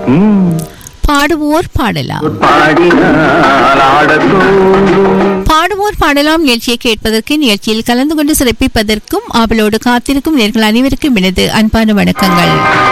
ம், பாடுவோர் பாடலாம் பாடினால் ஆடத் தோன்றும் பாடுவோர் பாடலாம் நிகழ்ச்சியை கேட்பதற்கு நிகழ்ச்சியில் கலந்து கொண்டு சிறப்பிப்பதற்கும் ஆவலோடு காத்திருக்கும் நேர்கள் அனைவருக்கும் எனது அன்பான வணக்கங்கள்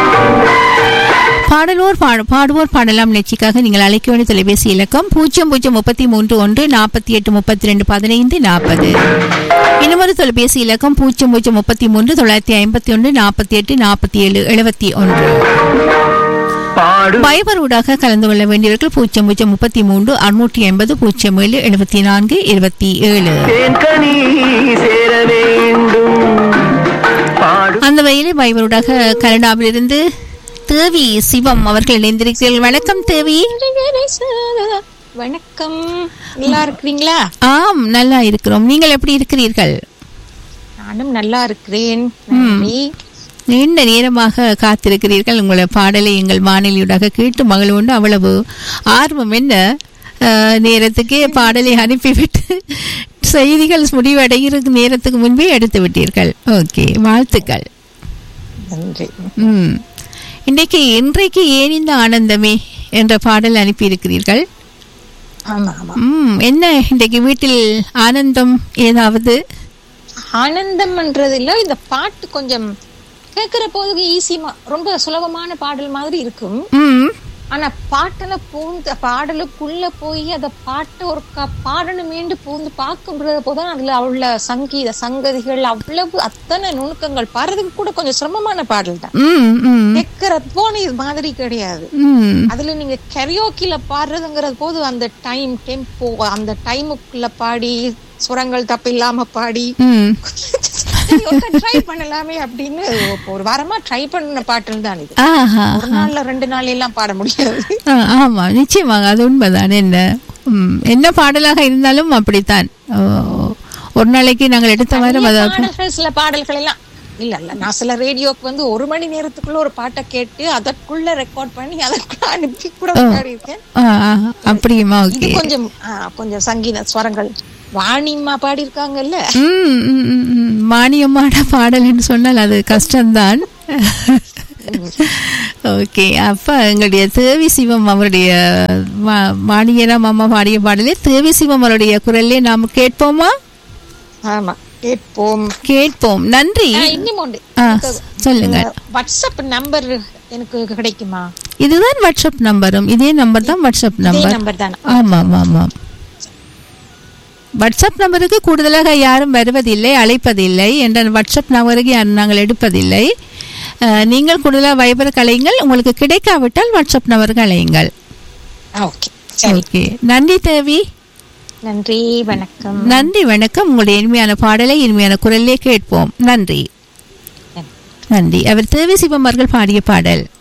பாடலோர் பாடு- பாடுவோர் பாடலாம் நிகழ்ச்சிக்காக நீங்கள் அழைக்க வேண்டிய தொலைபேசி இலக்கம் பூஜ்ஜியம் பூஜ்ஜியம் முப்பத்தி மூன்று ஒன்று நாற்பத்தி எட்டு முப்பத்தி ரெண்டு பதினைந்து நாற்பது இன்னொரு தொலைபேசி இலக்கம் பூஜ்ஜியம் பூஜ்ஜியம் முப்பத்தி மூன்று தொள்ளாயிரத்தி ஐம்பத்தி ஒன்று நாற்பத்தி எட்டு நாற்பத்தி ஏழு எழுபத்தி ஒன்று பாடு பைபர் ஊடாக கலந்து கொள்ள வேண்டியவர்கள் பூஜ்ஜியம் பூஜ்ஜியம் முப்பத்தி மூன்று அறுநூற்றி எண்பது பூஜ்ஜியம் ஏழு எழுபத்தி நான்கு இருபத்தி ஏழு தேன்கனி சேர வேண்டும் பாடு அந்த வகையில் பைபரோடாக கனடாவிலிருந்து தேவி சிவம் அவர்கள் இணைந்திருக்கிறீர்கள் வணக்கம் தேவி வணக்கம் நல்லா இருக்கிறீங்களா ஆம் நல்லா இருக்கிறோம் நீங்கள் எப்படி இருக்கிறீர்கள் நானும் நல்லா இருக்கிறேன் நன்றி நீண்ட நேரமாக காத்திருக்கிறீர்கள் உங்களை பாடலை எங்கள் வானொலியூடாக கேட்டு மகிழ்வுண்டு அவ்வளவு ஆர்வம் என்ன அஹ், நேரத்துக்கே பாடலை அனுப்பிவிட்டு செய்திகள் முடிவடைகிற நேரத்துக்கு முன்பே எடுத்து விட்டீர்கள் ஓகே வாழ்த்துக்கள் நன்றி ம் இன்றைக்கு இன்றைக்கு ஏன் இந்த ஆனந்தமே என்ற பாடல் அனுப்பியிருக்கிறீர்கள் ஆமா ஆமா ம் என்ன இன்றைக்கு வீட்டில் ஆனந்தம் ஏதாவது ஆனந்தம்ன்றது இல்ல இந்த பாட்டு கொஞ்சம் கேட்கிற போது ஈஸிமா ரொம்ப சுலபமான பாடல் மாதிரி இருக்கும் ம் ஆனா பாட்டுல பூந்து பாடலுக்குள்ள போய் அந்த பாட்டை ஒரு க- பாடணுமேண்டு பூந்து பார்க்கும்போது போதும் அதுல உள்ள சங்கீத சங்கதிகள் அவ்வளவு அத்தனை நுணுக்கங்கள் பாடுறதுக்கு கூட கொஞ்சம் சிரமமான பாடல் தான் ம் ம் கேட்கிற போன இது மாதிரி கிடையாது ம் அதுல நீங்க கரியோக்கில பாடுறதுங்கிறது போது அந்த டைம் டெம்போ அந்த டைமுக்குள்ள பாடி சுரங்கள் தப்பு இல்லாம பாடி ம் ட்ரை பண்ணலாமே அப்படின்னு ஒரு வாரமா ட்ரை பண்ண பாட்டுன்னு தான் இது ஆஹா ஒரு நாள்ல ரெண்டு நாள் எல்லாம் பாட முடியாது ஆ, ஆமா நிச்சயமாக அது உண்மைதான் என்ன ம், என்ன பாடலாக இருந்தாலும் அப்படித்தான் ஓ, ஒரு நாளைக்கு நாங்கள் எடுத்த வாரம் அதை பாடல்கள் சில பாடல்கள் எல்லாம் இல்ல இல்ல நான் சில ரேடியோக்கு வந்து ஒரு மணி நேரத்துக்குள்ள ஒரு பாட்டை கேட்டு அதற்குள்ள ரெக்கார்ட் பண்ணி அதற்குள்ள அனுப்பி கூட பாடியிருக்கேன் ஆ, ஆ, அப்படியுமா இது ஓகே கொஞ்சம் ஆ, கொஞ்சம் சங்கீத ஸ்வரங்கள் வாணிமா பாடியிருக்காங்கல்ல ம் ம், ம், ம். மானியமான பாடல் என்று சொன்னால் அது கஷ்டம்தான் ஓகே அப்ப எங்களுடைய தேவி சிவம் அவருடைய வா- வாணியராம் அம்மா பாடிய பாடலே தேவி சிவம் அவருடைய குரல்லே நாம் கேட்போமா ஆமா கேட்போம் கேட்போம் நன்றி ஆ, இன்னும் உண்டு ஆ, சொல்லுங்க வாட்ஸ்அப் நம்பர் எனக்கு கிடைக்குமா இதுதான் வாட்ஸ்அப் நம்பரும் இதே நம்பர் தான் வாட்ஸ்அப் இதே நம்பர் நம்பர் தானே ஆமாம் ஆமாம் வாட்ஸ்அப் நம்பருக்கு கூடுதலாக யாரும் வருவதில்லை அழைப்பதில்லை என்ற வாட்ஸ்அப் நம்பருக்கு யாரும் நாங்கள் எடுப்பதில்லை அஹ், நீங்கள் கூடுதலாக வைபருக்கு அழையுங்கள் உங்களுக்கு கிடைக்காவிட்டால் வாட்ஸ்அப் நம்பருக்கு அழையுங்கள் ஓகே சரி ஓகே நன்றி தேவி நன்றி வணக்கம் நன்றி வணக்கம் உங்களுடைய இனிமையான பாடலை இனிமையான குரலே கேட்போம் நன்றி நன்றி அவர் தேவி சிவம் அவர்கள் பாடிய பாடல்